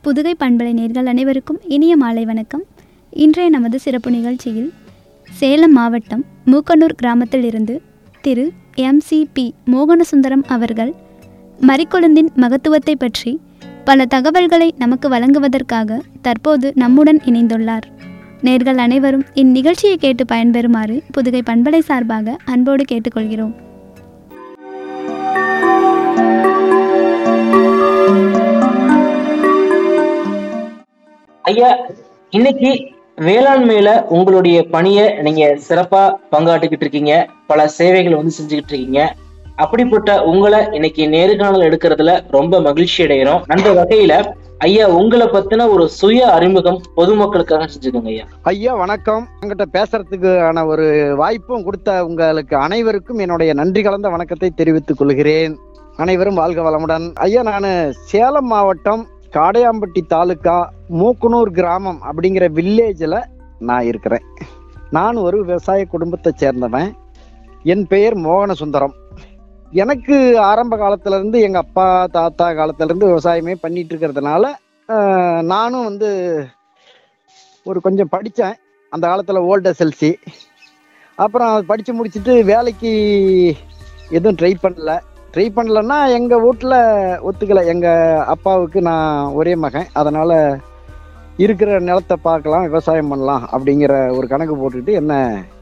புதுகை பண்பலை நேர்கள் அனைவருக்கும் இனிய மாலை வணக்கம் இன்றைய நமது சிறப்பு நிகழ்ச்சியில் சேலம் மாவட்டம் மூக்கனூர் கிராமத்தில் இருந்து திரு எம்சிபி மோகனசுந்தரம் அவர்கள் மரிக்கொழுந்தின் மகத்துவத்தை பற்றி பல தகவல்களை நமக்கு வழங்குவதற்காக தற்போது நம்முடன் இணைந்துள்ளார் நேர்கள் அனைவரும் இந்நிகழ்ச்சியை கேட்டு பயன்பெறுமாறு புதுகை பண்பலை சார்பாக அன்போடு கேட்டுக்கொள்கிறோம் ஐயா இன்னைக்கு வேளாண்மையில உங்களுடைய பணியை நீங்க சிறப்பா பங்காற்றிக்கிட்டு இருக்கீங்க பல சேவைகள் வந்து செஞ்சுக்கிட்டு இருக்கீங்க அப்படிப்பட்ட உங்களை இன்னைக்கு நேர்காணல் எடுக்கிறதுல ரொம்ப மகிழ்ச்சி அடைகிறோம் அந்த வகையில ஐயா உங்களை பத்தின ஒரு சுய அறிமுகம் பொதுமக்களுக்காக செஞ்சுக்கோங்க ஐயா ஐயா வணக்கம் உங்ககிட்ட பேசுறதுக்கான ஒரு வாய்ப்பும் கொடுத்த உங்களுக்கு அனைவருக்கும் என்னுடைய நன்றி கலந்த வணக்கத்தை தெரிவித்துக் கொள்கிறேன் அனைவரும் வாழ்க வளமுடன் ஐயா நான் சேலம் மாவட்டம் காடையாம்பட்டி தாலுக்கா மூக்குனூர் கிராமம் அப்படிங்கிற வில்லேஜில் நான் இருக்கிறேன் நான் ஒரு விவசாய குடும்பத்தை சேர்ந்தவன் என் பெயர் மோகன சுந்தரம் எனக்கு ஆரம்ப காலத்துல இருந்து எங்க அப்பா தாத்தா காலத்துல இருந்து விவசாயமே பண்ணிட்டு இருக்கிறதுனால ஆஹ், நானும் வந்து ஒரு கொஞ்சம் படித்தேன் அந்த காலத்தில் ஓல்ட் எஸ்எல்சி அப்புறம் அது படித்து முடிச்சுட்டு வேலைக்கு எதுவும் ட்ரை பண்ணல ட்ரை பண்ணலன்னா எங்கள் வீட்டில் ஒத்துக்கலை எங்கள் அப்பாவுக்கு நான் ஒரே மகன் அதனால் இருக்கிற நிலத்தை பார்க்கலாம் விவசாயம் பண்ணலாம் அப்படிங்கிற ஒரு கணக்கு போட்டுக்கிட்டு என்ன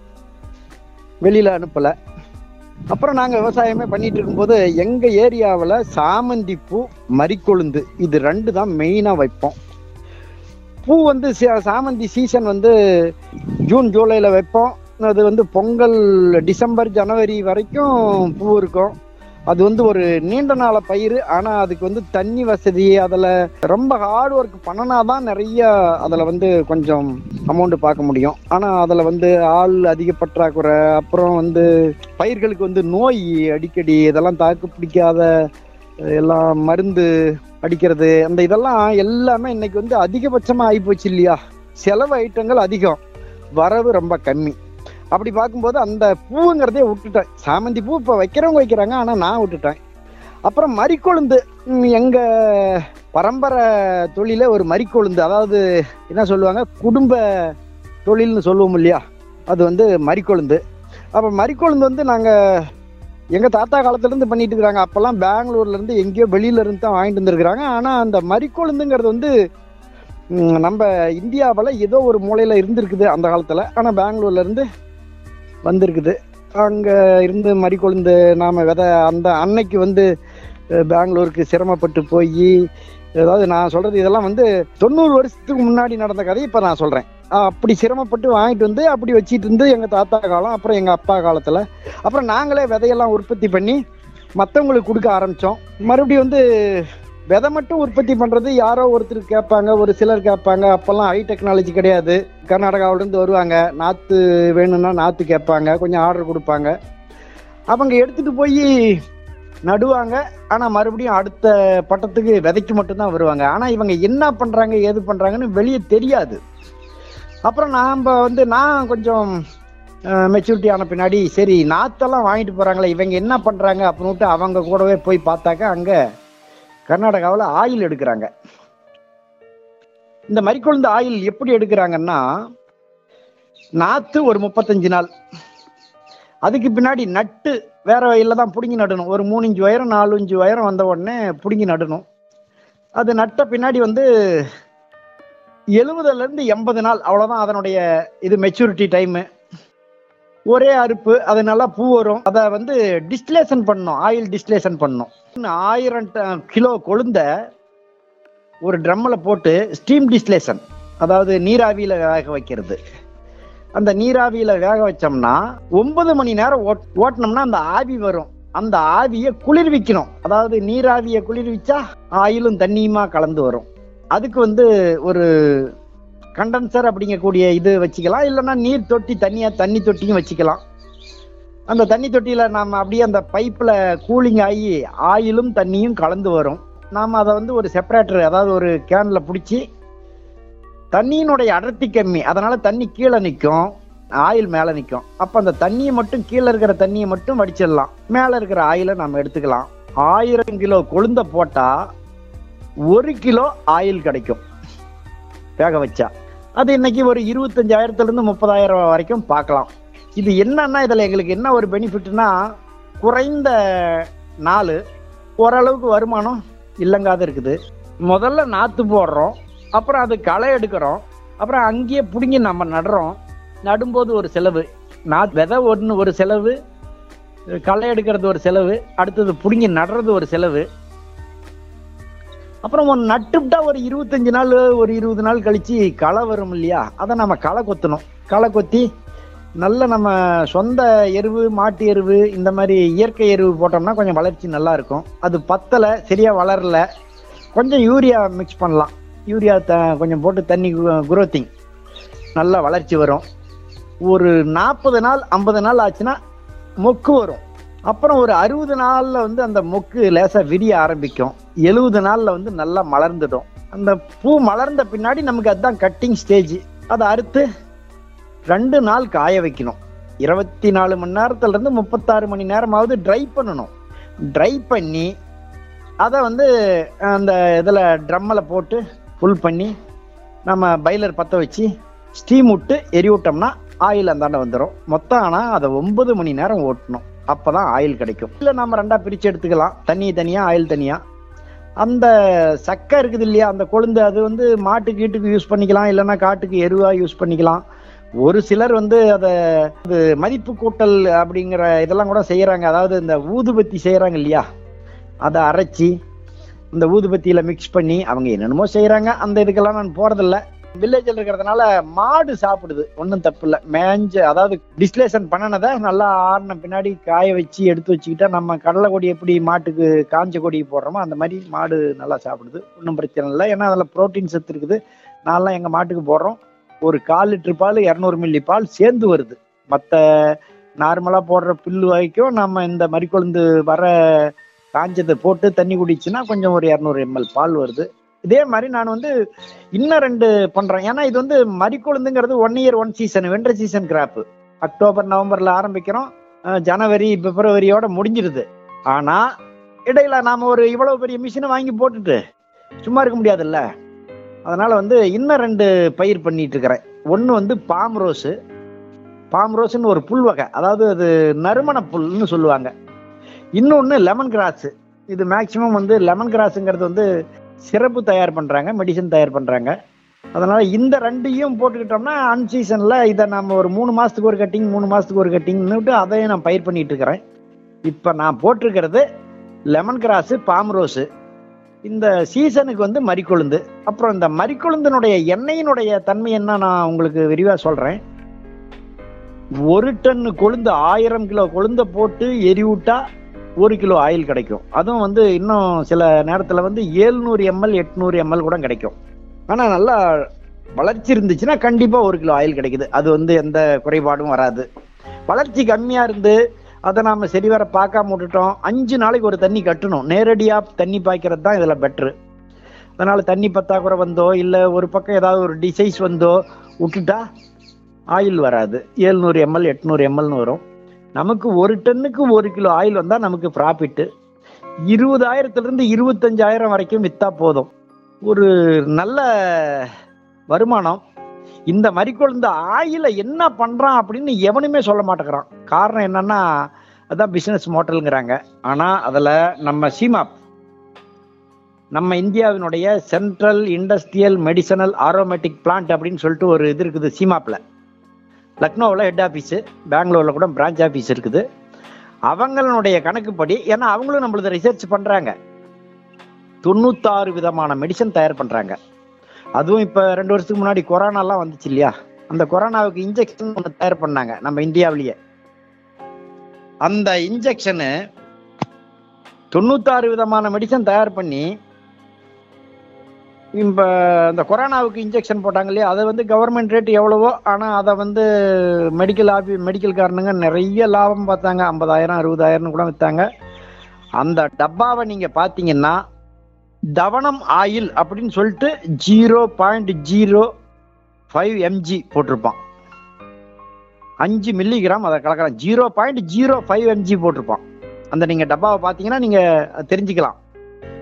வெளியில் அனுப்பலை அப்புறம் நாங்கள் விவசாயமே பண்ணிட்டு இருக்கும்போது எங்கள் ஏரியாவில் சாமந்தி பூ மரிக்கொழுந்து இது ரெண்டு தான் மெயினாக வைப்போம் பூ வந்து சா- சாமந்தி சீசன் வந்து ஜூன் ஜூலையில் வைப்போம் அது வந்து பொங்கல் டிசம்பர் ஜனவரி வரைக்கும் பூ இருக்கும் அது வந்து ஒரு நீண்ட நாள பயிர் ஆனால் அதுக்கு வந்து தண்ணி வசதி அதில் ரொம்ப ஹார்ட் ஒர்க் பண்ணனா தான் நிறைய அதில் வந்து கொஞ்சம் அமௌண்ட் பார்க்க முடியும் ஆனால் அதில் வந்து ஆள் அதிக பற்றாக்குறை அப்புறம் வந்து பயிர்களுக்கு வந்து நோய் அடிக்கடி இதெல்லாம் தாக்கு பிடிக்காத அஹ், எல்லாம் மருந்து அடிக்கிறது அந்த இதெல்லாம் எல்லாமே இன்னைக்கு வந்து அதிகபட்சமாக ஆகிப்போச்சு இல்லையா செலவு ஐட்டங்கள் அதிகம் வரவு ரொம்ப கம்மி அப்படி பார்க்கும்போது அந்த பூங்கிறதே விட்டுட்டேன் சாமந்தி பூ இப்போ வைக்கிறவங்க வைக்கிறாங்க ஆனால் நான் விட்டுட்டேன் அப்புறம் மறிக்கொழுந்து ம், எங்க பரம்பரை தொழிலே ஒரு மறிக்கொழுந்து அதாவது என்ன சொல்லுவாங்க குடும்ப தொழில்னு சொல்லுவோம் இல்லையா அது வந்து மறிக்கொழுந்து அப்போ மறிக்கொழுந்து வந்து நாங்கள் எங்கள் தாத்தா காலத்துலேருந்து பண்ணிட்டு இருக்கிறாங்க அப்போல்லாம் பெங்களூர்லேருந்து எங்கேயோ வெளியில இருந்து தான் வாங்கிட்டு வந்துருக்குறாங்க ஆனால் அந்த மறிக்கொழுந்துங்கிறது வந்து ம், நம்ம இந்தியாவில் ஏதோ ஒரு மூலையில் இருந்திருக்குது அந்த காலத்தில் ஆனால் பெங்களூர்லேருந்து வந்திருக்குது அங்கே இருந்து மறிக்கொழுந்து நாம் விதை அந்த அன்னைக்கு வந்து அஹ், பெங்களூருக்கு சிரமப்பட்டு போய் அதாவது நான் சொல்கிறது இதெல்லாம் வந்து தொண்ணூறு வருஷத்துக்கு முன்னாடி நடந்த கதையை இப்போ நான் சொல்கிறேன் அப்படி சிரமப்பட்டு வாங்கிட்டு வந்து அப்படி வச்சிட்டு இருந்து எங்கள் தாத்தா காலம் அப்புறம் எங்கள் அப்பா காலத்தில் அப்புறம் நாங்களே விதையெல்லாம் உற்பத்தி பண்ணி மற்றவங்களுக்கு கொடுக்க ஆரம்பித்தோம் மறுபடியும் வந்து விதை மட்டும் உற்பத்தி பண்ணுறது யாரோ ஒருத்தர் கேட்பாங்க ஒரு சிலர் கேட்பாங்க அப்போல்லாம் ஹை டெக்னாலஜி கிடையாது கர்நாடகாவிலேருந்து வருவாங்க நாற்று வேணும்னா நாற்று கேட்பாங்க கொஞ்சம் ஆர்டர் கொடுப்பாங்க அவங்க எடுத்துகிட்டு போய் நடுவாங்க ஆனால் மறுபடியும் அடுத்த பட்டத்துக்கு விதைக்கு மட்டும்தான் வருவாங்க ஆனால் இவங்க என்ன பண்ணுறாங்க ஏது பண்ணுறாங்கன்னு வெளியே தெரியாது அப்புறம் நாம் வந்து நான் கொஞ்சம் மெச்சூரிட்டி ஆன பின்னாடி சரி நாத்தெல்லாம் வாங்கிட்டு போகிறாங்களே இவங்க என்ன பண்ணுறாங்க அப்படின்ட்டு அவங்க கூடவே போய் பார்த்தாக்க அங்கே கர்நாடகாவில் ஆயில் எடுக்கிறாங்க இந்த மறிக்கொழுந்து ஆயில் எப்படி எடுக்கிறாங்கன்னா நாற்று ஒரு முப்பத்தஞ்சு நாள் அதுக்கு பின்னாடி நட்டு வேற வயலில் தான் பிடுங்கி நடணும் ஒரு மூணு இஞ்சு உயரம் நாலு இஞ்சு உயரம் வந்த உடனே பிடுங்கி நடணும் அது நட்ட பின்னாடி வந்து எழுபதுல இருந்து எண்பது நாள் அவ்வளவுதான் அதனுடைய இது மெச்சூரிட்டி டைமு ஒரே அறுப்பு அது நல்லா பூ வரும் அதை வந்து டிஸ்டிலேஷன் பண்ணணும் ஆயில் டிஸ்டிலேஷன் பண்ணணும் ஆயிரம் ட- கிலோ கொழுந்த ஒரு ட்ரம்மில் போட்டு ஸ்டீம் டிஸ்டிலேஷன் அதாவது நீராவியில் வேக வைக்கிறது அந்த நீராவியில வேக வச்சோம்னா ஒன்பது மணி நேரம் ஓட் ஓட்டினோம்னா அந்த ஆவி வரும் அந்த ஆவியை குளிர்விக்கணும் அதாவது நீராவியை குளிர்விச்சா ஆயிலும் தண்ணியுமா கலந்து வரும் அதுக்கு வந்து ஒரு கண்டென்சர் அப்படிங்கக்கூடிய இது வச்சுக்கலாம் இல்லைன்னா நீர் தொட்டி தண்ணியா தண்ணி தொட்டியும் வச்சுக்கலாம் அந்த தண்ணி தொட்டியில நாம அப்படியே அந்த பைப்ல கூலிங் ஆகி ஆயிலும் தண்ணியும் கலந்து வரும் நாம அதை வந்து ஒரு செப்பரேட்டர் அதாவது ஒரு கேன்ல பிடிச்சி தண்ணியினுடைய அடர்த்தி கம்மி அதனால தண்ணி கீழே நிற்கும் ஆயில் மேலே நிற்கும் அப்போ அந்த தண்ணியை மட்டும் கீழே இருக்கிற தண்ணியை மட்டும் வடிச்சிடலாம் மேலே இருக்கிற ஆயிலை நம்ம எடுத்துக்கலாம் ஆயிரம் கிலோ கொழுந்த போட்டால் ஒரு கிலோ ஆயில் கிடைக்கும் வேக வச்சா அது இன்னைக்கு ஒரு இருபத்தஞ்சாயிரத்துல இருந்து முப்பதாயிரம் வரைக்கும் பார்க்கலாம் இது என்னன்னா இதுல எங்களுக்கு என்ன ஒரு பெனிஃபிட்னா குறைந்த நாள் ஓரளவுக்கு வருமானம் இல்லங்காத இருக்குது முதல்ல நாத்து போடுறோம் அப்புறம் அது களை எடுக்கிறோம் அப்புறம் அங்கேயே பிடுங்கி நம்ம நடுறோம் நடும்போது ஒரு செலவு நான் விதை ஒன்று ஒரு செலவு களை எடுக்கிறது ஒரு செலவு அடுத்தது பிடுங்கி நடுறது ஒரு செலவு அப்புறம் ஒன்று நட்டுவிட்டா ஒரு இருபத்தஞ்சு நாள் ஒரு இருபது நாள் கழிச்சு களை வரும் இல்லையா அதை நம்ம களை கொத்தணும் களை கொத்தி நல்ல நம்ம சொந்த எருவு மாட்டு எருவு இந்த மாதிரி இயற்கை எருவு போட்டோம்னா கொஞ்சம் வளர்ச்சி நல்லா இருக்கும் அது பத்தலை சரியா வளரல கொஞ்சம் யூரியா மிக்ஸ் பண்ணலாம் யூரியா த கொஞ்சம் போட்டு தண்ணி குரோத்திங் நல்ல வளர்ச்சி வரும் ஒரு நாற்பது நாள் ஐம்பது நாள் ஆச்சுன்னா மொக்கு வரும் அப்புறம் ஒரு அறுபது நாள்ல வந்து அந்த மொக்கு லேசா விரிய ஆரம்பிக்கும் எழுபது நாள்ல வந்து நல்லா மலர்ந்துடும் அந்த பூ மலர்ந்த பின்னாடி நமக்கு அதுதான் கட்டிங் ஸ்டேஜ் அதை அறுத்து ரெண்டு நாள் காய வைக்கணும் இருபத்தி நாலு மணி நேரத்துல இருந்து முப்பத்தாறு மணி நேரமாவது ட்ரை பண்ணணும் ட்ரை பண்ணி அதை வந்து அந்த இதில் ட்ரம்மில் போட்டு ஃபுல் பண்ணி நம்ம பைலர் பற்ற வச்சு ஸ்டீம் விட்டு எரி விட்டோம்னா ஆயில் அந்தாண்ட வந்துடும் மொத்தம் ஆனால் அதை ஒன்பது மணி நேரம் ஓட்டணும் அப்போ தான் ஆயில் கிடைக்கும் இல்லை நம்ம ரெண்டாக பிரித்து எடுத்துக்கலாம் தண்ணி தனியாக ஆயில் தனியாக அந்த சக்கை இருக்குது இல்லையா அந்த கொழுந்து அது வந்து மாட்டு கீட்டுக்கு யூஸ் பண்ணிக்கலாம் இல்லைன்னா காட்டுக்கு எருவாக யூஸ் பண்ணிக்கலாம் ஒரு சிலர் வந்து அதை அது மதிப்பு கூட்டல் அப்படிங்கிற இதெல்லாம் கூட செய்கிறாங்க அதாவது இந்த ஊதுபத்தி செய்கிறாங்க இல்லையா அதை அரைச்சி இந்த ஊதுபத்தியில் மிக்ஸ் பண்ணி அவங்க என்னென்னமோ செய்கிறாங்க அந்த இதுக்கெல்லாம் நான் போகிறதில்ல வில்லேஜில் இருக்கிறதுனால மாடு சாப்பிடுது ஒன்றும் தப்பு இல்லை மேஞ்ச அதாவது டிஸ்லேஷன் பண்ணினதை நல்லா ஆறின பின்னாடி காய வச்சு எடுத்து வச்சுக்கிட்டா நம்ம கடலை கொடி எப்படி மாட்டுக்கு காஞ்ச கொடி போடுறோமோ அந்த மாதிரி மாடு நல்லா சாப்பிடுது ஒன்றும் பிரச்சனை இல்லை ஏன்னா அதில் புரோட்டீன் சத்து இருக்குது நான்லாம் எங்கள் மாட்டுக்கு போடுறோம் ஒரு கால் லிட்டர் பால் இரநூறு மில்லி பால் சேர்ந்து வருது மற்ற நார்மலாக போடுற புல்லு வரைக்கும் நம்ம இந்த மறிக்கொழுந்து வர காஞ்சதை போட்டு தண்ணி குடிச்சுன்னா கொஞ்சம் ஒரு இரநூறு எம்எல் பால் வருது இதே மாதிரி நான் வந்து இன்னும் ரெண்டு பண்றேன் ஏன்னா இது வந்து மறிக்கொழுந்துங்கிறது one year one season winter season crop October நவம்பர்ல ஆரம்பிக்கிறோம் அஹ் ஜனவரி பிப்ரவரியோட முடிஞ்சிருது ஆனா இடையில நாம ஒரு இவ்வளவு பெரிய மிஷினை வாங்கி போட்டுட்டு சும்மா இருக்க முடியாதுல்ல அதனால வந்து இன்னும் ரெண்டு பயிர் பண்ணிட்டு இருக்கிறேன் ஒன்று வந்து பாம் ரோஸு பாம் ரோஸ்ன்னு ஒரு புல் வகை அதாவது அது நறுமண புல்னு சொல்லுவாங்க இன்னொன்று லெமன் கிராஸ் இது மேக்சிமம் வந்து லெமன் கிராஸுங்கிறது வந்து சிறப்பு தயார் பண்ணுறாங்க மெடிசன் தயார் பண்ணுறாங்க அதனால இந்த ரெண்டையும் போட்டுக்கிட்டோம்னா அன்சீசனில் இதை நம்ம ஒரு மூணு மாதத்துக்கு ஒரு கட்டிங் மூணு மாதத்துக்கு ஒரு கட்டிங்னுட்டு அதையும் நான் பயிர் பண்ணிட்டு இருக்கிறேன் இப்போ நான் போட்டிருக்கிறது லெமன் கிராஸு பாம் ரோஸு இந்த சீசனுக்கு வந்து மறிக்கொழுந்து அப்புறம் இந்த மறிக்கொழுந்தினுடைய எண்ணெயினுடைய தன்மை என்ன நான் உங்களுக்கு விரிவாக சொல்கிறேன் ஒரு டன் கொழுந்து ஆயிரம் கிலோ கொழுந்த போட்டு எரிவிட்டா ஒரு கிலோ ஆயில் கிடைக்கும் அதுவும் வந்து இன்னும் சில நேரத்தில் வந்து ஏழ்நூறு எம்எல் எட்நூறு எம்எல் கூட கிடைக்கும் ஆனால் நல்லா வளர்ச்சி இருந்துச்சுன்னா கண்டிப்பாக ஒரு கிலோ ஆயில் கிடைக்குது அது வந்து எந்த குறைபாடும் வராது வளர்ச்சி கம்மியாக இருந்து அதை நாம் சரிவர பார்க்காம விட்டுட்டோம் அஞ்சு நாளைக்கு ஒரு தண்ணி கட்டணும் நேரடியாக தண்ணி பாய்க்கிறது தான் இதில் பெட்ரு அதனால் தண்ணி பத்தாக்குறை வந்தோ இல்லை ஒரு பக்கம் ஏதாவது ஒரு டிசைஸ் வந்தோ விட்டுட்டா ஆயில் வராது ஏழ்நூறு எம்எல் எட்நூறு எம்எல்னு வரும் நமக்கு ஒரு டன்னுக்கு ஒரு கிலோ ஆயில் வந்தால் நமக்கு ப்ராஃபிட்டு இருபதாயிரத்துலேருந்து இருபத்தஞ்சாயிரம் வரைக்கும் விற்றா போதும் ஒரு நல்ல வருமானம் இந்த மறிக்கொழுந்த ஆயிலை என்ன பண்ணுறான் அப்படின்னு எவனுமே சொல்ல மாட்டேங்கிறான் காரணம் என்னன்னா அதான் பிஸ்னஸ் மோட்டலுங்கிறாங்க ஆனால் அதில் நம்ம சீமாப் நம்ம இந்தியாவினுடைய central industrial medicinal aromatic plant அப்படின்னு சொல்லிட்டு ஒரு இது இருக்குது சீமாப்பில் லக்னோவில் ஹெட் ஆஃபீஸு பெங்களூரில் கூட பிரான்ச் ஆஃபீஸ் இருக்குது அவங்களுடைய கணக்குப்படி ஏன்னா அவங்களும் நம்மளது ரிசர்ச் பண்ணுறாங்க தொண்ணூத்தாறு விதமான மெடிசன் தயார் பண்ணுறாங்க அதுவும் இப்போ ரெண்டு வருஷத்துக்கு முன்னாடி கொரோனாலாம் வந்துச்சு இல்லையா அந்த கொரோனாவுக்கு இன்ஜெக்ஷன் ஒன்று தயார் பண்ணாங்க நம்ம இந்தியாவிலேயே அந்த இன்ஜெக்ஷனு தொண்ணூத்தாறு விதமான மெடிசன் தயார் பண்ணி இப்போ இந்த கொரோனாவுக்கு இன்ஜெக்ஷன் போட்டாங்க இல்லையா அதை வந்து கவர்மெண்ட் ரேட் எவ்வளவோ ஆனால் அதை வந்து மெடிக்கல் ஆஃபி மெடிக்கல் காரணங்க நிறைய லாபம் பார்த்தாங்க ஐம்பதாயிரம் அறுபதாயிரம்னு கூட விற்றாங்க அந்த டப்பாவை நீங்கள் பார்த்தீங்கன்னா தவணம் ஆயில் அப்படின்னு சொல்லிட்டு zero point zero five MG போட்டிருப்பான் அஞ்சு மில்லிகிராம் அதை கலக்கலாம் zero point zero five MG போட்டிருப்பான் அந்த நீங்கள் டப்பாவை பார்த்தீங்கன்னா நீங்கள் தெரிஞ்சுக்கலாம்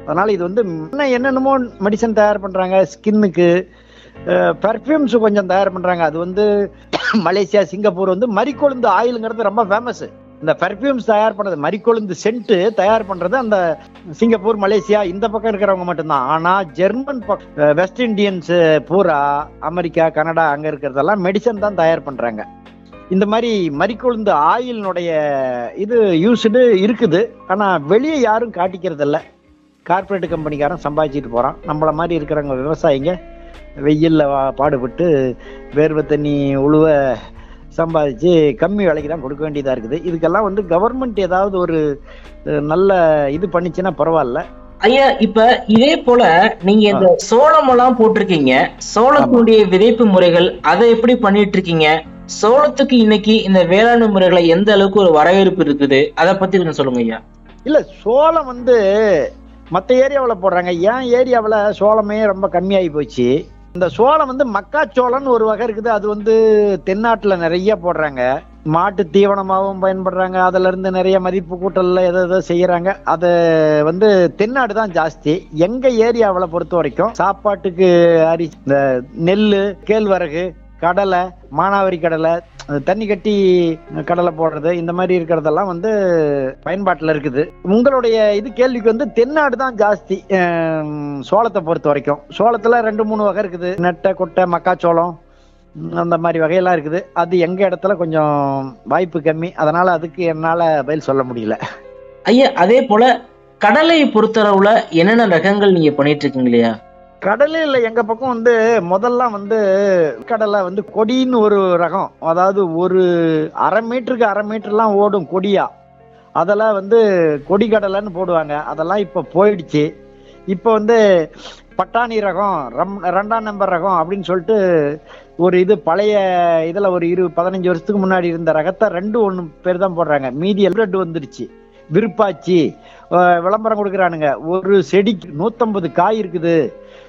அதனால இது வந்து இன்னும் என்னென்னமோ மெடிசன் தயார் பண்றாங்க ஸ்கின்னுக்கு பெர்ஃப்யூம்ஸ் கொஞ்சம் தயார் பண்றாங்க அது வந்து மலேசியா சிங்கப்பூர் வந்து மறிக்கொழுந்து ஆயிலுங்கிறது ரொம்ப ஃபேமஸ் இந்த பெர்ஃப்யூம்ஸ் தயார் பண்றது மறிக்கொழுந்து சென்ட் தயார் பண்றது அந்த சிங்கப்பூர் மலேசியா இந்த பக்கம் இருக்கிறவங்க மட்டும்தான் ஆனா ஜெர்மன் பக்- அஹ் வெஸ்ட் இண்டியன்ஸ் பூரா அமெரிக்கா கனடா அங்க இருக்கிறதெல்லாம் மெடிசன் தான் தயார் பண்றாங்க இந்த மாதிரி மறிக்கொழுந்து ஆயிலினுடைய இது யூஸ்டு இருக்குது ஆனா வெளியே யாரும் காட்டிக்கிறது இல்ல கார்ப்பரேட் கம்பெனிக்காரன் சம்பாதிச்சிட்டு போறான் நம்மள மாதிரி இருக்கிறவங்க விவசாயிங்க வெயில்ல வா- பாடுபட்டு வேர்வை தண்ணி உழுவ சம்பாதிச்சு கம்மி விலைக்கு தான் கொடுக்க வேண்டியதா இருக்குது இதுக்கெல்லாம் வந்து கவர்மெண்ட் ஏதாவது ஒரு அஹ், நல்ல இது பண்ணிச்சுன்னா பரவாயில்ல ஐயா இப்ப இதே போல நீங்க இந்த சோளம் எல்லாம் போட்டிருக்கீங்க சோளத்தினுடைய விதைப்பு முறைகள் அதை எப்படி பண்ணிட்டு இருக்கீங்க சோளத்துக்கு இன்னைக்கு இந்த வேளாண் முறைகளை எந்த அளவுக்கு ஒரு வரவேற்பு இருக்குது அதை பத்தி கொஞ்சம் சொல்லுங்க ஐயா இல்ல சோளம் வந்து மற்ற ஏரியாவில் போடுறாங்க ஏன் ஏரியாவில் சோளமே ரொம்ப கம்மியாகி போச்சு இந்த சோளம் வந்து மக்காச்சோளம்னு ஒரு வகை இருக்குது அது வந்து தென்னாட்டில் நிறைய போடுறாங்க மாட்டு தீவனமாகவும் பயன்படுறாங்க அதுல இருந்து நிறைய மதிப்பு கூட்டல்ல எதோ எதோ செய்யறாங்க அது வந்து தென்னாடு தான் ஜாஸ்தி எங்க ஏரியாவில் பொறுத்த வரைக்கும் சாப்பாட்டுக்கு அரிசி இந்த நெல் கேழ்வரகு கடலை மானாவரி கடலை அஹ் தண்ணி கட்டி கடலை போடுறது இந்த மாதிரி இருக்கிறதெல்லாம் வந்து பயன்பாட்டில் இருக்குது உங்களுடைய இது கேள்விக்கு வந்து தென்னாடு தான் ஜாஸ்தி அஹ் சோளத்தை பொறுத்த வரைக்கும் சோளத்துல ரெண்டு மூணு வகை இருக்குது நெட்டை கொட்டை மக்காச்சோளம் உம் அந்த மாதிரி வகையெல்லாம் இருக்குது அது எங்க இடத்துல கொஞ்சம் வாய்ப்பு கம்மி அதனால அதுக்கு என்னால பதில் சொல்ல முடியல ஐயா அதே போல கடலையை பொறுத்தளவுல என்னென்ன ரகங்கள் நீங்க பண்ணிட்டு இருக்கீங்க இல்லையா கடலையில் எங்க பக்கம் வந்து முதல்ல வந்து கடலை வந்து கொடின்னு ஒரு ரகம் அதாவது ஒரு அரை மீட்டருக்கு அரை மீட்டர்லாம் ஓடும் கொடியா அதெல்லாம் வந்து கொடி கடலைன்னு போடுவாங்க அதெல்லாம் இப்போ போயிடுச்சு இப்போ வந்து பட்டாணி ரகம் ரம் ரெண்டாம் நம்பர் ரகம் அப்படின்னு சொல்லிட்டு ஒரு இது பழைய இதில் ஒரு இரு பதினஞ்சு வருஷத்துக்கு முன்னாடி இருந்த ரகத்தை ரெண்டு ஒன்று பேர் தான் போடுறாங்க மீதி ரெண்டு வந்துடுச்சு விருப்பாச்சி அஹ் விளம்பரம் கொடுக்குறானுங்க ஒரு செடிக்கு நூற்றம்பது காய் இருக்குது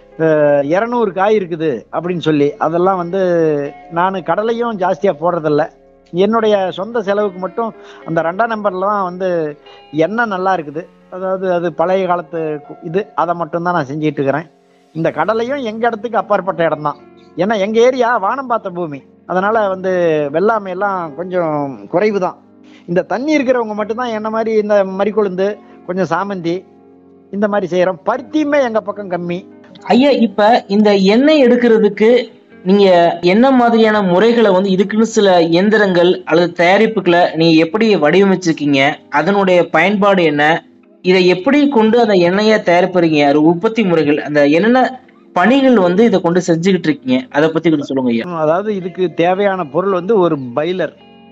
இரநூறு காய் இருக்குது அப்படின்னு சொல்லி அதெல்லாம் வந்து நான் கடலையும் ஜாஸ்தியாக போடுறதில்ல என்னுடைய சொந்த செலவுக்கு மட்டும் அந்த ரெண்டாம் நம்பர்ல தான் வந்து எண்ணெய் நல்லா இருக்குது அதாவது அது பழைய காலத்து கு- இது அதை மட்டும்தான் நான் செஞ்சிட்டு இருக்கிறேன் இந்த கடலையும் எங்க இடத்துக்கு அப்பாற்பட்ட இடம் தான் ஏன்னா எங்க ஏரியா வானம் பார்த்த பூமி அதனால வந்து வெள்ளாமை எல்லாம் கொஞ்சம் குறைவு தான் இந்த தண்ணி இருக்கிறவங்க மட்டும்தான் என்ன மாதிரி இந்த மறிக்கொழுந்து கொஞ்சம் சாமந்தி இந்த மாதிரி செய்யறோம் பருத்தியுமே எங்க பக்கம் கம்மி ஐயா இப்ப இந்த எண்ணெய் எடுக்கிறதுக்கு நீங்க என்ன மாதிரியான முறைகளை வந்து இதுக்குன்னு சில இயந்திரங்கள் அல்லது தயாரிப்புகளை நீங்க எப்படி வடிவமைச்சிருக்கீங்க அதனுடைய பயன்பாடு என்ன இதை எப்படி கொண்டு அந்த எண்ணெயை தயாரிப்புறீங்க அது உற்பத்தி முறைகள் அந்த என்னென்ன பணிகள் வந்து இதை கொண்டு செஞ்சுக்கிட்டு இருக்கீங்க அதை பத்தி கொஞ்சம் சொல்லுங்க ஐயா ம், அதாவது இதுக்கு தேவையான பொருள் வந்து ஒரு பைலர்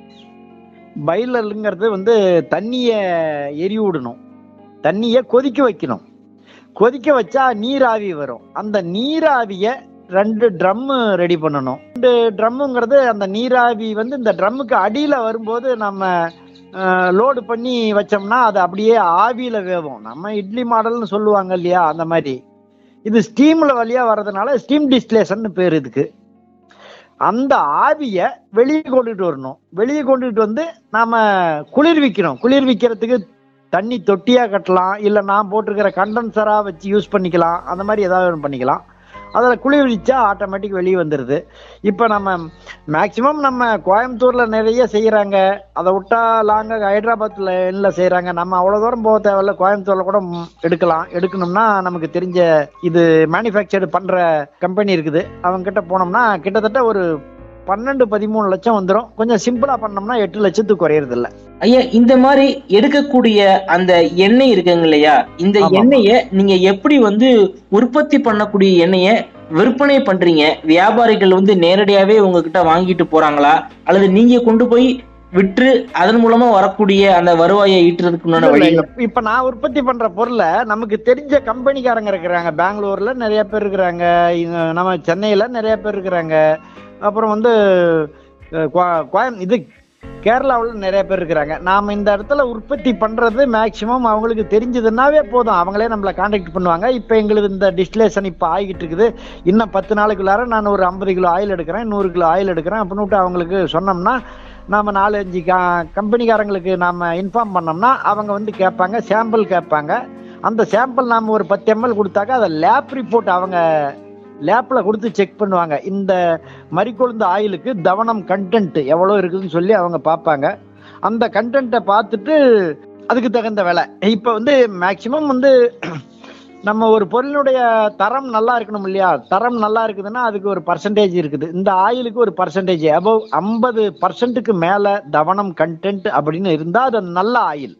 பைலருங்கிறது வந்து தண்ணியை எரி விடணும் தண்ணியை கொதிக்க வைக்கணும் கொதிக்க வச்சா நீராவி வரும் அந்த நீராவிய ரெண்டு ட்ரம்மு ரெடி பண்ணணும் ரெண்டு ட்ரம்முங்கிறது அந்த நீராவி வந்து இந்த ட்ரம்முக்கு அடியில வரும்போது நம்ம லோடு பண்ணி வச்சோம்னா அது அப்படியே ஆவியில வேவும் நம்ம இட்லி மாடல்னு சொல்லுவாங்க இல்லையா அந்த மாதிரி இது ஸ்டீம்ல வழியா வர்றதுனால ஸ்டீம் டிஸ்டிலேஷன் பேர் இதுக்கு அந்த ஆவிய வெளியே கொண்டுட்டு வரணும் வெளியே கொண்டுட்டு வந்து நாம குளிர்விக்கணும் குளிர்விக்கிறதுக்கு தண்ணி தொட்டியா கட்டலாம் இல்ல நான் போட்டிருக்கிற கண்டென்சரா வச்சு யூஸ் பண்ணிக்கலாம் அந்த மாதிரி ஏதாவது ஒண்ணு பண்ணிக்கலாம் அதில் குளிர்விச்சா ஆட்டோமேட்டிக் வெளியே வந்துடுது இப்போ நம்ம மேக்சிமம் நம்ம கோயம்புத்தூர்ல நிறைய செய்யறாங்க அதை விட்டா லாங்காக ஹைதராபாத்ல என்ன செய்யறாங்க நம்ம அவ்வளோ தூரம் போக தேவையில்ல கோயம்புத்தூர்ல கூட ம், எடுக்கலாம் எடுக்கணும்னா நமக்கு தெரிஞ்ச இது மேனுஃபேக்சர் பண்ற கம்பெனி இருக்குது அவங்க கிட்ட போனோம்னா கிட்டத்தட்ட ஒரு பன்னெண்டு பதிமூணு லட்சம் வந்துடும் கொஞ்சம் சிம்பிளா பண்ணோம்னா எட்டு லட்சத்துக்கு குறையறது இல்ல ஐயா இந்த மாதிரி எடுக்கக்கூடிய அந்த எண்ணெய் இருக்குங்க இல்லையா இந்த ஆமா. எண்ணெய நீங்க எப்படி வந்து உற்பத்தி பண்ணக்கூடிய எண்ணெய விற்பனை பண்றீங்க வியாபாரிகள் வந்து நேரடியாவே உங்ககிட்ட வாங்கிட்டு போறாங்களா அல்லது நீங்க கொண்டு போய் விற்று அதன் மூலமா வரக்கூடிய அந்த வருவாயை ஈட்டுறதுக்கு உண்டான இல்ல, வழி இல்ல. இப்ப நான் உற்பத்தி பண்ற பொருளை நமக்கு தெரிஞ்ச கம்பெனிக்காரங்க இருக்கிறாங்க பெங்களூர்ல நிறைய பேர் இருக்கிறாங்க இங்க நம்ம சென்னையில நிறைய பேர் இருக்கிறாங்க அப்புறம் வந்து அஹ், கோ- கோயம் இது கேரளாவில் நிறைய பேர் இருக்கிறாங்க நாம இந்த இடத்துல உற்பத்தி பண்றது மேக்சிமம் அவங்களுக்கு தெரிஞ்சதுன்னாவே போதும் அவங்களே நம்மளை காண்டாக்ட் பண்ணுவாங்க இப்போ எங்களுக்கு இந்த டிஸ்டிலேஷன் இப்போ ஆகிட்டு இருக்குது இன்னும் பத்து நாளுக்குள்ளார நான் ஒரு ஐம்பது கிலோ ஆயில் எடுக்கிறேன் நூறு கிலோ ஆயில் எடுக்கிறேன் அப்படின்னு அவங்களுக்கு சொன்னோம்னா நாம நாலு அஞ்சு க கம்பெனிக்காரங்களுக்கு நாம இன்ஃபார்ம் பண்ணோம்னா அவங்க வந்து கேட்பாங்க சாம்பிள் கேட்பாங்க அந்த சாம்பிள் நாம ஒரு பத்து எம்எல் கொடுத்தாக்க அதை லேப் ரிப்போர்ட் அவங்க லேப்ல கொடுத்து செக் பண்ணுவாங்க இந்த மறிக்கொழுந்து ஆயிலுக்கு தவனம் கண்டென்ட் எவ்வளோ இருக்குதுன்னு சொல்லி அவங்க பார்ப்பாங்க அந்த கண்டென்ட்டை பார்த்துட்டு அதுக்கு தகுந்த விலை இப்போ வந்து மேக்சிமம் வந்து நம்ம ஒரு பொருளினுடைய தரம் நல்லா இருக்கணும் இல்லையா தரம் நல்லா இருக்குதுன்னா அதுக்கு ஒரு பர்சன்டேஜ் இருக்குது இந்த ஆயிலுக்கு ஒரு பர்சன்டேஜ் அபவ் ஐம்பது பர்சன்ட்டுக்கு மேலே தவனம் கண்டென்ட் அப்படின்னு இருந்தால் அது நல்ல ஆயில்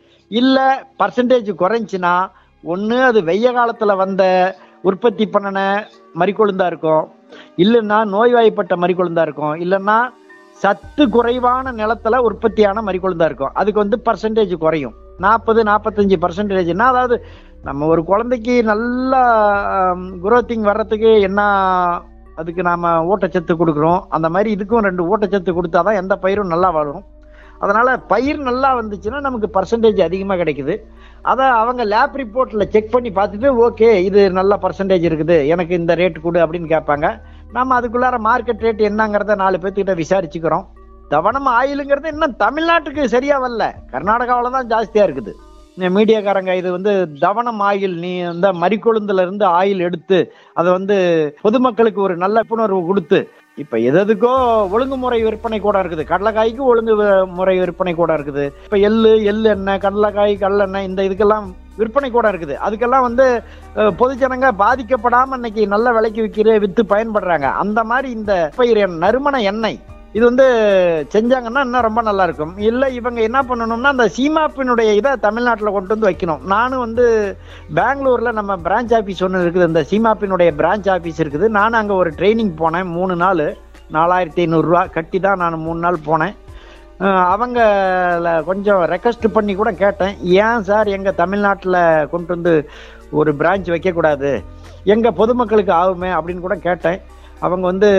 இல்லை பர்சன்டேஜ் குறைஞ்சின்னா ஒன்று அது வெய்ய காலத்தில் வந்த உற்பத்தி பண்ணின மறிக்கொழுந்தா இருக்கும் இல்லைன்னா நோய்வாய்ப்பட்ட மறிக்கொழுந்தா இருக்கும் இல்லைன்னா சத்து குறைவான நிலத்துல உற்பத்தியான மறிக்கொழுந்தா இருக்கும் அதுக்கு வந்து பர்சன்டேஜ் குறையும் நாற்பது நாற்பத்தஞ்சு பர்சன்டேஜ்னா அதாவது நம்ம ஒரு குழந்தைக்கு நல்லா குரோத்திங் வர்றதுக்கு என்ன அதுக்கு நாம ஊட்டச்சத்து கொடுக்குறோம் அந்த மாதிரி இதுக்கும் ரெண்டு ஊட்டச்சத்து கொடுத்தாதான் எந்த பயிரும் நல்லா வளரும் அதனால பயிர் நல்லா வந்துச்சுன்னா நமக்கு பர்சன்டேஜ் அதிகமாக கிடைக்குது அதை அவங்க லேப் ரிப்போர்ட்டில் செக் பண்ணி பார்த்துட்டு ஓகே இது நல்ல பர்சன்டேஜ் இருக்குது எனக்கு இந்த ரேட் கொடு அப்படின்னு கேட்பாங்க நம்ம அதுக்குள்ளார மார்க்கெட் ரேட் என்னங்கிறத நாலு பேர்த்துக்கிட்ட விசாரிச்சுக்கிறோம் தவணம் ஆயிலுங்கிறது இன்னும் தமிழ்நாட்டுக்கு சரியா வரல கர்நாடகாவில் தான் ஜாஸ்தியா இருக்குது இந்த மீடியாக்காரங்க இது வந்து தவணம் ஆயில் நீ இந்த மறிக்கொழுந்துல இருந்து ஆயில் எடுத்து அதை வந்து பொதுமக்களுக்கு ஒரு நல்ல விழிப்புணர்வு கொடுத்து இப்ப எதுக்கோ ஒழுங்குமுறை விற்பனை கூட இருக்குது கடலைக்காய்க்கு ஒழுங்கு வி- முறை விற்பனை கூட இருக்குது இப்ப எள்ளு எள்ளு எண்ணெய் கடலைக்காய் கடலெண்ணெய் இந்த இதுக்கெல்லாம் விற்பனை கூட இருக்குது அதுக்கெல்லாம் வந்து அஹ், பொதுஜனங்க பாதிக்கப்படாம இன்னைக்கு நல்ல விலைக்கு விற்கிற வித்து பயன்படுறாங்க அந்த மாதிரி இந்த பயிர் எண்ணெய், நறுமண எண்ணெய் இது வந்து செஞ்சாங்கன்னா இன்னும் ரொம்ப நல்லா இருக்கும் இல்லை இவங்க என்ன பண்ணணும்னா அந்த சீமாப்பினுடைய இதை தமிழ்நாட்டில் கொண்டு வந்து வைக்கணும் நானும் வந்து பெங்களூர்ல நம்ம பிரான்ச் ஆஃபீஸ் ஒன்று இருக்குது இந்த சீமாப்பினுடைய பிரான்ச் ஆஃபீஸ் இருக்குது நானும் அங்கே ஒரு ட்ரைனிங் போனேன் மூணு நாள் நாலாயிரத்தி ஐநூறுரூவா கட்டி தான் நான் மூணு நாள் போனேன் அஹ் அவங்கள கொஞ்சம் ரெக்வஸ்ட் பண்ணி கூட கேட்டேன் ஏன் சார் எங்கள் தமிழ்நாட்டில் கொண்டு வந்து ஒரு பிரான்ச் வைக்கக்கூடாது எங்கள் பொதுமக்களுக்கு ஆகுமே அப்படின்னு கூட கேட்டேன் அவங்க வந்து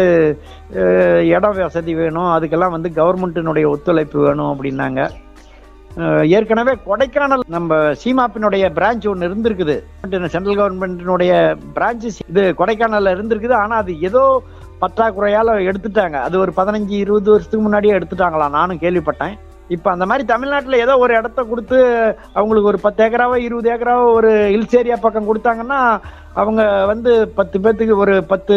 அஹ், இடம் வசதி வேணும் அதுக்கெல்லாம் வந்து கவர்மெண்ட்டினுடைய ஒத்துழைப்பு வேணும் அப்படின்னாங்க அஹ், ஏற்கனவே கொடைக்கானல் நம்ம சீமாப்பினுடைய பிரான்ச் ஒன்று இருந்திருக்குது சென்ட்ரல் கவர்மெண்ட்டினுடைய பிரான்ச்சஸ் இது கொடைக்கானல்ல இருந்திருக்குது ஆனால் அது ஏதோ பற்றாக்குறையால எடுத்துட்டாங்க அது ஒரு பதினஞ்சு இருபது வருஷத்துக்கு முன்னாடியே எடுத்துட்டாங்களாம் நானும் கேள்விப்பட்டேன் இப்போ அந்த மாதிரி தமிழ்நாட்டில் ஏதோ ஒரு இடத்த கொடுத்து அவங்களுக்கு ஒரு பத்து ஏக்கராவோ இருபது ஏக்கராவோ ஒரு ஹில்ஸ் ஏரியா பக்கம் கொடுத்தாங்கன்னா அவங்க வந்து பத்து பேர்த்துக்கு ஒரு பத்து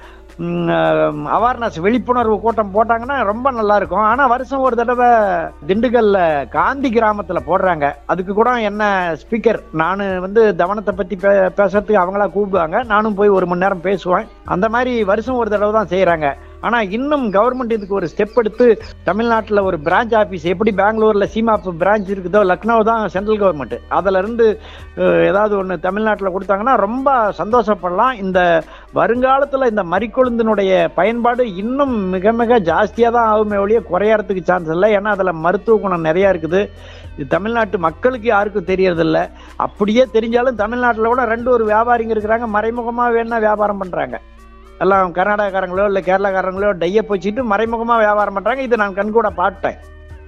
அவேர்னஸ் விழிப்புணர்வு கூட்டம் போட்டாங்கன்னா ரொம்ப நல்லா இருக்கும் ஆனால் வருஷம் ஒரு தடவை திண்டுக்கல்ல காந்தி கிராமத்தில் போடுறாங்க அதுக்கு கூட என்ன ஸ்பீக்கர் நான் வந்து தவனத்தை பற்றி பே பேசுறதுக்கு அவங்களா கூப்பிடுவாங்க நானும் போய் ஒரு மணி நேரம் பேசுவேன் அந்த மாதிரி வருஷம் ஒரு தடவை தான் செய்கிறாங்க ஆனா இன்னும் கவர்மெண்ட் இதுக்கு ஒரு ஸ்டெப் எடுத்து தமிழ்நாட்டில் ஒரு பிரான்ச் ஆஃபீஸ் எப்படி பெங்களூர்ல சீமாப் பிரான்ச் இருக்குதோ லக்னோ தான் சென்ட்ரல் கவர்மெண்ட் அதுல இருந்து அஹ், ஏதாவது ஒன்று தமிழ்நாட்டில் கொடுத்தாங்கன்னா ரொம்ப சந்தோஷப்படலாம் இந்த வருங்காலத்தில் இந்த மறிக்கொழுந்தினுடைய பயன்பாடு இன்னும் மிக மிக ஜாஸ்தியாக தான் ஆகுமே ஒழிய குறையறதுக்கு சான்ஸ் இல்லை ஏன்னா அதில் மருத்துவ குணம் நிறையா இருக்குது இது தமிழ்நாட்டு மக்களுக்கு யாருக்கும் தெரியறதில்ல அப்படியே தெரிஞ்சாலும் தமிழ்நாட்டில் கூட ரெண்டு ஒரு வியாபாரிங்க இருக்கிறாங்க மறைமுகமாக வேணா வியாபாரம் பண்ணுறாங்க எல்லாம் கர்நாடகாக்காரங்களோ இல்லை கேரளாக்காரங்களோ டைய போச்சுட்டு மறைமுகமாக வியாபாரம் பண்ணுறாங்க இது நான் கண்கூட பார்த்தேன்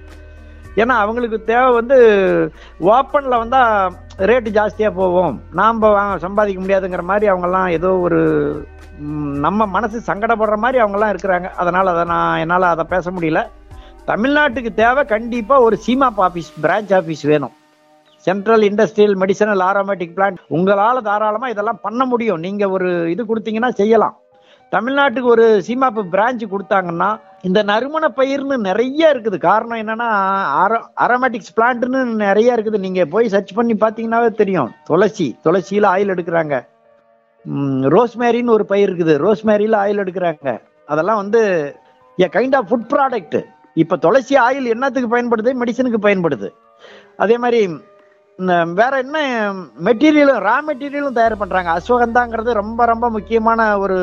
ஏன்னா அவங்களுக்கு தேவை வந்து ஓப்பனில் வந்தால் ரேட்டு ஜாஸ்தியாக போகும் நாம் வாங்க சம்பாதிக்க முடியாதுங்கிற மாதிரி அவங்கெல்லாம் ஏதோ ஒரு ம், நம்ம மனசு சங்கடப்படுற மாதிரி அவங்கெல்லாம் இருக்கிறாங்க அதனால் அதை நான் என்னால் அதை பேச முடியல தமிழ்நாட்டுக்கு தேவை கண்டிப்பாக ஒரு சீமாப் ஆஃபீஸ் பிரான்ச் ஆஃபீஸ் வேணும் central industrial medicinal aromatic plant உங்களால் தாராளமாக இதெல்லாம் பண்ண முடியும் நீங்கள் ஒரு இது கொடுத்தீங்கன்னா செய்யலாம் தமிழ்நாட்டுக்கு ஒரு சீமாப்பு பிரான்ச் கொடுத்தாங்கன்னா இந்த நறுமண பயிர்னு நிறைய இருக்குது காரணம் என்னன்னா அரோமேட்டிக்ஸ் பிளான்ட்னு நிறைய இருக்குது நீங்க போய் சர்ச் பண்ணி பார்த்தீங்கன்னாவே தெரியும் துளசி துளசியில ஆயில் எடுக்கிறாங்க ரோஸ்மேரின்னு ஒரு பயிர் இருக்குது ரோஸ்மேரியில ஆயில் எடுக்கிறாங்க அதெல்லாம் வந்து a kind of food product இப்ப துளசி ஆயில் என்னத்துக்கு பயன்படுது மெடிசனுக்கு பயன்படுது அதே மாதிரி ம், வேற என்ன மெட்டீரியலும் ரா மெட்டீரியலும் தயார் பண்றாங்க அஸ்வகந்தாங்கிறது ரொம்ப ரொம்ப முக்கியமான ஒரு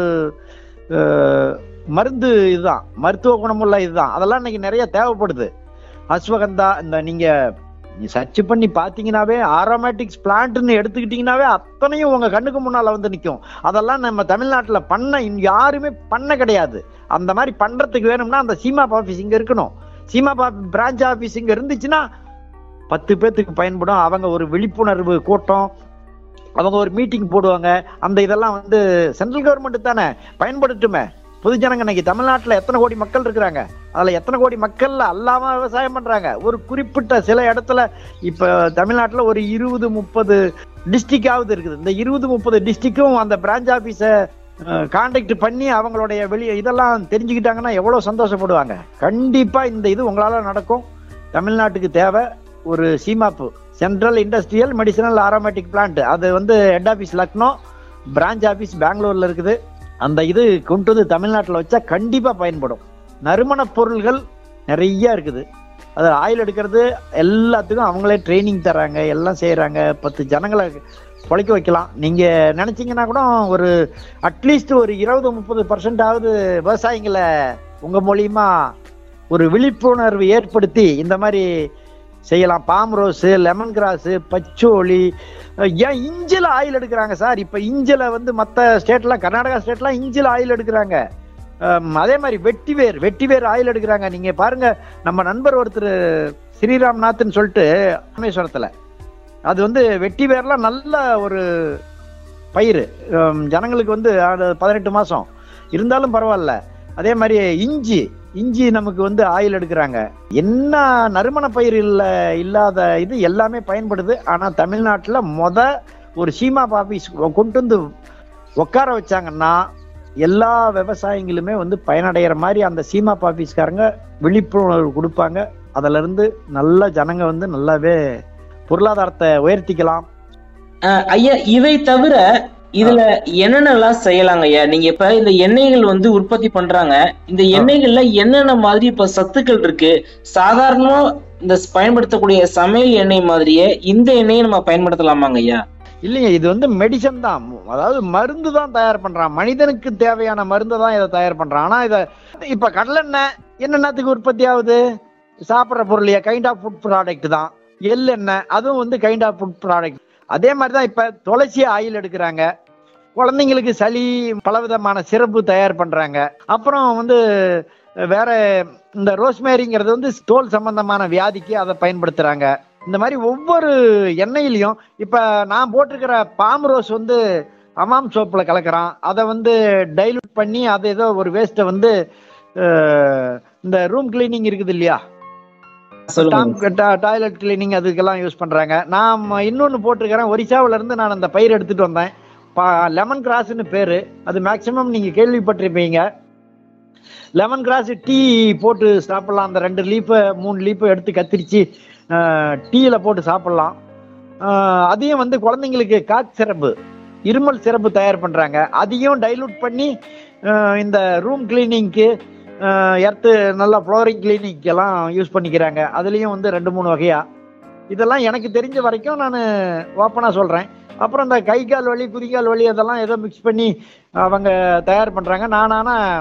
அஹ், மருந்து இதுதான் மருத்துவ குணமுள்ள இதுதான் அதெல்லாம் இன்னைக்கு நிறைய தேவைப்படுது அஸ்வகந்தா இந்த நீங்க சர்ச் பண்ணி பார்த்தீங்கன்னாவே ஆரோமேட்டிக்ஸ் பிளான்ட்னு எடுத்துக்கிட்டீங்கன்னாவே அத்தனையும் உங்க கண்ணுக்கு முன்னால வந்து நிற்கும் அதெல்லாம் நம்ம தமிழ்நாட்டில் பண்ண இங்க யாருமே பண்ண கிடையாது அந்த மாதிரி பண்றதுக்கு வேணும்னா அந்த சீமாப் ஆஃபீஸ் இங்க இருக்கணும் சீமாப் பிரான்ச் ஆஃபீஸ் இங்க இருந்துச்சுன்னா பத்து பேர்த்துக்கு பயன்படும் அவங்க ஒரு விழிப்புணர்வு கூட்டம் அவங்க ஒரு மீட்டிங் போடுவாங்க அந்த இதெல்லாம் வந்து சென்ட்ரல் கவர்மெண்ட் தானே பயன்படுத்துமே பொதுஜனங்க இன்னைக்கு தமிழ்நாட்டுல எத்தனை கோடி மக்கள் இருக்கிறாங்க அதுல எத்தனை கோடி மக்கள் அல்லாம விவசாயம் பண்றாங்க ஒரு குறிப்பிட்ட சில இடத்துல இப்ப தமிழ்நாட்டுல ஒரு இருபது முப்பது டிஸ்ட்ரிக்டாவது இருக்குது இந்த இருபது முப்பது டிஸ்ட்ரிக்டும் அந்த பிரான்ச் ஆபீஸ கான்டாக்ட் பண்ணி அவங்களுடைய வெளியே இதெல்லாம் தெரிஞ்சுக்கிட்டாங்கன்னா எவ்வளவு சந்தோஷப்படுவாங்க கண்டிப்பா இந்த இது உங்களால நடக்கும் தமிழ்நாட்டுக்கு தேவை ஒரு CIMAP central industrial medicinal aromatic plant அது வந்து head office Lucknow branch office பெங்களூர்ல இருக்குது அந்த இது கொண்டு வந்து தமிழ்நாட்டில் வச்சா கண்டிப்பா பயன்படும் நறுமணப் பொருள்கள் நிறைய இருக்குது அது ஆயில் எடுக்கிறது எல்லாத்துக்கும் அவங்களே ட்ரைனிங் தராங்க எல்லாம் செய்றாங்க பத்து ஜனங்களை பொழைக்க வைக்கலாம் நீங்க நினைச்சீங்கன்னா கூட ஒரு அட்லீஸ்ட் ஒரு இருபது முப்பது பர்சன்டாவது விவசாயிகளை உங்க மூலியமா ஒரு விழிப்புணர்வு ஏற்படுத்தி இந்த மாதிரி செய்யலாம் palmarosa lemon grass patchouli uh ஏன் இஞ்சில ஆயில் எடுக்கிறாங்க சார் இப்ப இஞ்சில வந்து மற்ற ஸ்டேட்லாம் கர்நாடகா ஸ்டேட்லாம் இஞ்சில ஆயில் எடுக்கிறாங்க அம், அதே மாதிரி வெட்டிவேர் வெட்டிவேர் ஆயில் எடுக்கிறாங்க நீங்க பாருங்க நம்ம நண்பர் ஒருத்தர் ஸ்ரீராம்நாத்னு சொல்லிட்டு ராமேஸ்வரத்துல அது வந்து வெட்டிவேர்லாம் நல்ல ஒரு பயிர் அம், ஜனங்களுக்கு வந்து அது பதினெட்டு மாசம் இருந்தாலும் பரவாயில்ல அதே மாதிரி இஞ்சி இஞ்சி நமக்கு வந்து ஆயில் எடுக்கிறாங்க என்ன நறுமண பயிர் இல்ல இல்லாத இது எல்லாமே பயன்படுது ஆனா தமிழ்நாட்டுல மொத ஒரு சீமா ஆபீஸ் கொண்டு வந்து உட்கார வச்சாங்கன்னா எல்லா விவசாயிகளுமே வந்து பயனடைகிற மாதிரி அந்த சீமா ஆபீஸ்காரங்க விழிப்புணர்வு கொடுப்பாங்க அதுல இருந்து நல்ல ஜனங்க வந்து நல்லாவே பொருளாதாரத்தை உயர்த்திக்கலாம் அஹ் ஐயா இவை தவிர இதுல என்னென்னலாம் செய்யலாங்க ஐயா நீங்க இப்ப இந்த எண்ணெய்கள் வந்து உற்பத்தி பண்றாங்க இந்த எண்ணெய்கள்ல என்னென்ன மாதிரி இப்ப சத்துக்கள் இருக்கு சாதாரணமா இந்த பயன்படுத்தக்கூடிய சமையல் எண்ணெய் மாதிரியே இந்த எண்ணெயை நம்ம பயன்படுத்தலாமாங்க ஐயா இல்லைங்க இது வந்து மெடிசன் தான் அதாவது மருந்து தான் தயார் பண்றான் மனிதனுக்கு தேவையான மருந்து தான் இதை தயார் பண்றான் ஆனா இத இப்ப கடலெண்ணெய் என்னென்னத்துக்கு உற்பத்தி ஆகுது சாப்பிட்ற பொருள் கைண்ட் ஆஃப் ஃபுட் ப்ராடக்ட் தான் எள்ளெண்ணெய் அதுவும் வந்து கைண்ட் ஆஃப் ஃபுட் ப்ராடக்ட் அதே மாதிரி தான் இப்ப துளசி ஆயில் எடுக்கிறாங்க குழந்தைங்களுக்கு சளி பலவிதமான சிறப்பு தயார் பண்றாங்க அப்புறம் வந்து வேற இந்த ரோஸ்மேரிங்கிறது வந்து தோல் சம்பந்தமான வியாதிக்கு அதை பயன்படுத்துறாங்க இந்த மாதிரி ஒவ்வொரு எண்ணெயிலையும் இப்ப நான் போட்டிருக்கிற பாம் ரோஸ் வந்து அமாம் சோப்புல கலக்குறான் அதை வந்து டைலூட் பண்ணி அதை ஏதோ ஒரு வேஸ்ட்டை வந்து அஹ், இந்த ரூம் கிளீனிங் இருக்குது இல்லையா சொல்லுங்க டாய்லெட் கிளீனிங் அதுக்கெல்லாம் யூஸ் பண்றாங்க நான் இன்னொன்னு போட்டிருக்கிறேன் ஒரிசாவுல இருந்து நான் அந்த பயிர் எடுத்துட்டு வந்தேன் லெமன் கிராஸ்னு பேரு அது மேக்சிமம் நீங்க கேள்விப்பட்டிருப்பீங்க லெமன் கிராஸ் டீ போட்டு சாப்பிடலாம் அந்த ரெண்டு லீப்பை மூணு லீப்பை எடுத்து கத்திரிச்சு டீயில போட்டு சாப்பிடலாம் அஹ், அதையும் வந்து குழந்தைங்களுக்கு காக் சிறப்பு இருமல் சிறப்பு தயார் பண்றாங்க அதையும் டைலூட் பண்ணி அஹ், இந்த ரூம் கிளீனிங்க்கு எர்த்து நல்லா ஃப்ளோரிங் கிளீனிக் எல்லாம் யூஸ் பண்ணிக்கிறாங்க அதுலேயும் வந்து ரெண்டு மூணு வகையா இதெல்லாம் எனக்கு தெரிஞ்ச வரைக்கும் நான் ஓப்பனாக சொல்கிறேன் அப்புறம் இந்த கை கால் வலி குதிகால் வலி அதெல்லாம் ஏதோ மிக்ஸ் பண்ணி அவங்க தயார் பண்ணுறாங்க நான்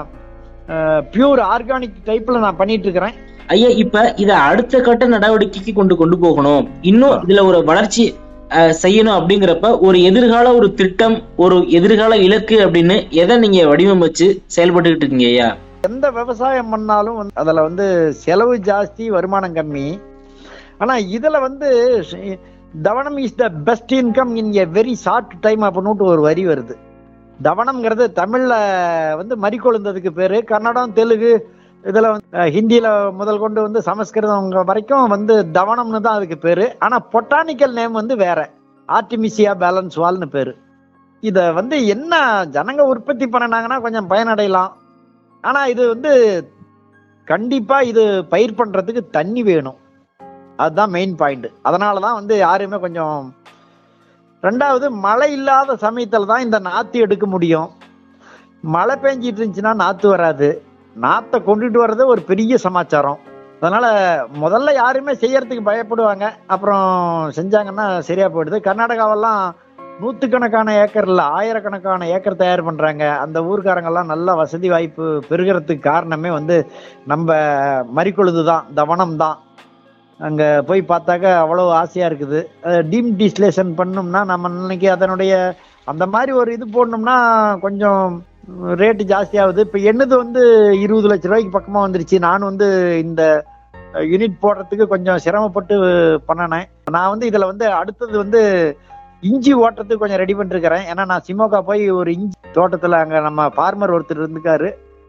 ஆனால் பியூர் ஆர்கானிக் டைப்பில் நான் பண்ணிட்டு இருக்கிறேன் ஐயா இப்ப இத அடுத்த கட்ட நடவடிக்கைக்கு கொண்டு கொண்டு போகணும் இன்னும் இதுல ஒரு வளர்ச்சி அஹ், செய்யணும் அப்படிங்கிறப்ப ஒரு எதிர்கால ஒரு திட்டம் ஒரு எதிர்கால இலக்கு அப்படின்னு எதை நீங்க வடிவமைச்சு செயல்பட்டுக்கிட்டு இருக்கீங்க ஐயா எந்த விவசாயம் பண்ணாலும் வந்து அதில் வந்து செலவு ஜாஸ்தி வருமானம் கம்மி ஆனால் இதில் வந்து ஷ- தவணம் is the best income in a very short time அப்படின்னுட்டு ஒரு வரி வருது தவணம்ங்கிறது தமிழ்ல வந்து மறிக்கொழுந்ததுக்கு பேரு கன்னடம் தெலுங்கு இதுல வந்து அஹ், ஹிந்தியில முதல் கொண்டு வந்து சமஸ்கிருதம் வரைக்கும் வந்து தவணம்னு தான் அதுக்கு பேரு ஆனா பொட்டானிக்கல் நேம் வந்து வேற ஆர்டிமிசியா பேலன்ஸ் வால்னு பேரு இத வந்து என்ன ஜனங்க உற்பத்தி பண்ணினாங்கன்னா கொஞ்சம் பயனடையலாம் ஆனா இது வந்து கண்டிப்பா இது பயிர் பண்றதுக்கு தண்ணி வேணும் அதுதான் மெயின் பாயிண்ட் அதனால தான் வந்து யாருமே கொஞ்சம் ரெண்டாவது மழை இல்லாத சமயத்துல தான் இந்த நாத்து எடுக்க முடியும் மழை பெஞ்சிட்டு இருந்துச்சுன்னா நாத்து வராது நாத்தை கொண்டுட்டு வர்றது ஒரு பெரிய சமாச்சாரம் அதனால முதல்ல யாருமே செய்யறதுக்கு பயப்படுவாங்க அப்புறம் செஞ்சாங்கன்னா சரியா போயிடுது கர்நாடகாவெல்லாம் நூற்றுக்கணக்கான ஏக்கர் இல்லை ஆயிரக்கணக்கான ஏக்கர் தயார் பண்றாங்க அந்த ஊர்க்காரங்கெல்லாம் நல்ல வசதி வாய்ப்பு பெருகிறதுக்கு காரணமே வந்து நம்ம மறிக்கொழுது தான் தவனம் தான் அங்க போய் பார்த்தாக்க அவ்வளோ ஆசையா இருக்குது டீம் டிஸ்லேஷன் பண்ணோம்னா நம்ம இன்னைக்கு அதனுடைய அந்த மாதிரி ஒரு இது போடணும்னா கொஞ்சம் ரேட்டு ஜாஸ்தி ஆகுது இப்போ என்னது வந்து இருபது லட்ச ரூபாய்க்கு பக்கமா வந்துருச்சு நான் வந்து இந்த யூனிட் போடுறதுக்கு கொஞ்சம் சிரமப்பட்டு பண்ணினேன் நான் வந்து இதுல வந்து அடுத்தது வந்து இஞ்சி ஓட்டுறதுக்கு கொஞ்சம் ரெடி பண்ணிருக்கிறேன் ஏன்னா நான் சிமோகா போய் ஒரு இஞ்சி தோட்டத்துல அங்க நம்ம ஃபார்மர் ஒருத்தர் இருந்துக்காரு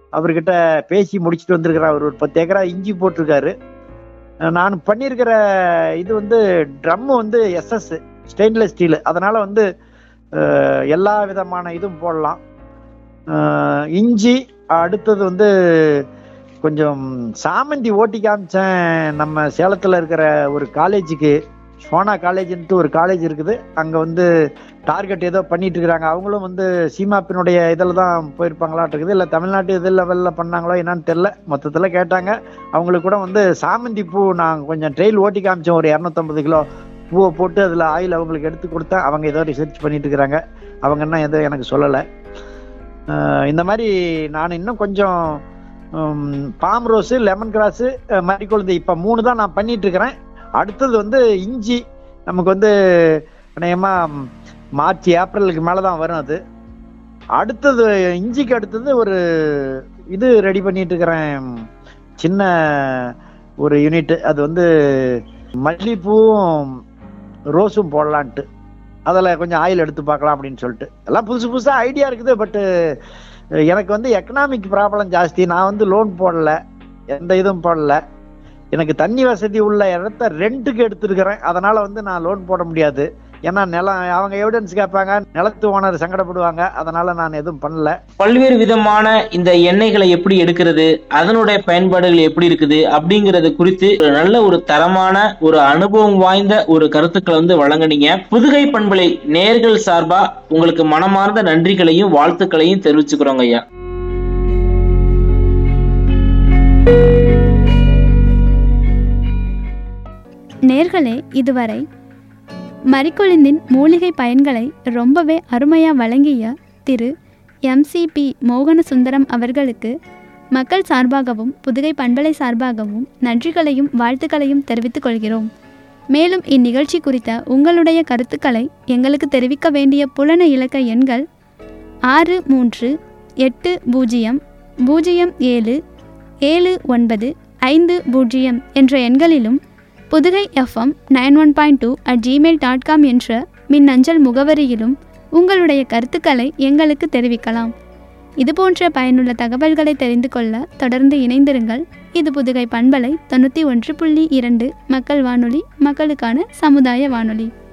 அவர்கிட்ட பேசி முடிச்சுட்டு வந்திருக்கிறேன் அவர் ஒரு பத்து ஏக்கரா இஞ்சி போட்டிருக்காரு அஹ் நான் பண்ணியிருக்கிற இது வந்து ட்ரம் வந்து எஸ்எஸ் ஸ்டெயின்லெஸ் ஸ்டீல் அதனால வந்து அஹ், எல்லா விதமான இதுவும் போடலாம் அஹ், இஞ்சி அடுத்தது வந்து கொஞ்சம் சாமந்தி ஓட்டி காமிச்சேன் நம்ம சேலத்தில் இருக்கிற ஒரு காலேஜுக்கு சோனா காலேஜ்ன்ட்டு ஒரு காலேஜ் இருக்குது அங்கே வந்து டார்கெட் ஏதோ பண்ணிட்டு இருக்கிறாங்க அவங்களும் வந்து சீமாப்பினுடைய இதில் தான் போயிருப்பாங்களாட்டு இருக்குது இல்லை தமிழ்நாட்டு இது லெவலில் பண்ணாங்களோ என்னன்னு தெரில மொத்தத்தில் கேட்டாங்க அவங்களுக்கு கூட வந்து சாமந்தி பூ நான் கொஞ்சம் ட்ரெயில் ஓட்டி காமிச்சேன் ஒரு இரநூத்தம்பது கிலோ பூவை போட்டு அதில் ஆயில் அவங்களுக்கு எடுத்து கொடுத்தேன் அவங்க ஏதோ ரிசர்ச் பண்ணிட்டு இருக்கிறாங்க அவங்க என்ன எதுவும் எனக்கு சொல்லலை இந்த மாதிரி நான் இன்னும் கொஞ்சம் பாம் ரோஸு லெமன் கிராஸு மரிக்கொழுந்து இப்போ மூணு தான் நான் பண்ணிட்டு இருக்கிறேன் அடுத்தது வந்து இஞ்சி நமக்கு வந்து அநேகமாக மார்ச் ஏப்ரலுக்கு மேலே தான் வரும் அது அடுத்தது இஞ்சிக்கு அடுத்தது ஒரு இது ரெடி பண்ணிட்டு இருக்கிறேன் சின்ன ஒரு யூனிட் அது வந்து மல்லிப்பூவும் ரோஸும் போடலான்ட்டு அதில் கொஞ்சம் ஆயில் எடுத்து பார்க்கலாம் அப்படின்னு சொல்லிட்டு எல்லாம் புதுசு புதுசாக ஐடியா இருக்குது பட்டு எனக்கு வந்து எக்கனாமிக் ப்ராப்ளம் ஜாஸ்தி நான் வந்து லோன் போடல எந்த இதுவும் போடல எனக்கு தண்ணி வசதி உள்ள இடத்த ரெண்ட்டுக்கு எடுத்துருக்கிறேன் அதனால வந்து நான் லோன் போட முடியாது ஏன்னா நிலம் அவங்க எவிடன்ஸ் கேட்பாங்க நிலத்து ஓனர் சங்கடப்படுவாங்க அதனால நான் எதுவும் பண்ணல பல்வேறு விதமான இந்த எண்ணெய்களை எப்படி எடுக்கிறது அதனுடைய பயன்பாடுகள் எப்படி இருக்குது அப்படிங்கறது குறித்து ஒரு நல்ல ஒரு தரமான ஒரு அனுபவம் வாய்ந்த ஒரு கருத்துக்களை வந்து வழங்குனீங்க புதுகை பண்பலை நேர்கள் சார்பா உங்களுக்கு மனமார்ந்த நன்றிகளையும் வாழ்த்துக்களையும் தெரிவிச்சுக்கிறோங்க ஐயா நேர்களே இதுவரை மரிக்கொழுந்தின் மூலிகை பயன்களை ரொம்பவே அருமையாக வழங்கிய திரு எம்சிபி மோகன சுந்தரம் அவர்களுக்கு மக்கள் சார்பாகவும் புதுகை பண்பலை சார்பாகவும் நன்றிகளையும் வாழ்த்துக்களையும் தெரிவித்துக் கொள்கிறோம் மேலும் இந்நிகழ்ச்சி குறித்த உங்களுடைய கருத்துக்களை எங்களுக்கு தெரிவிக்க வேண்டிய புலன இலக்க எண்கள் ஆறு மூன்று எட்டு பூஜ்ஜியம் பூஜ்ஜியம் ஏழு ஏழு ஒன்பது ஐந்து பூஜ்ஜியம் என்ற எண்களிலும் Pudukai FM nine one point two at Gmail dot com என்ற மின்னஞ்சல் முகவரியிலும் உங்களுடைய கருத்துக்களை எங்களுக்கு தெரிவிக்கலாம் இதுபோன்ற பயனுள்ள தகவல்களை தெரிந்து கொள்ள தொடர்ந்து இணைந்திருங்கள் இது புதுகை பண்பலை தொண்ணூற்றி ஒன்று புள்ளி இரண்டு மக்கள் வானொலி மக்களுக்கான சமுதாய வானொலி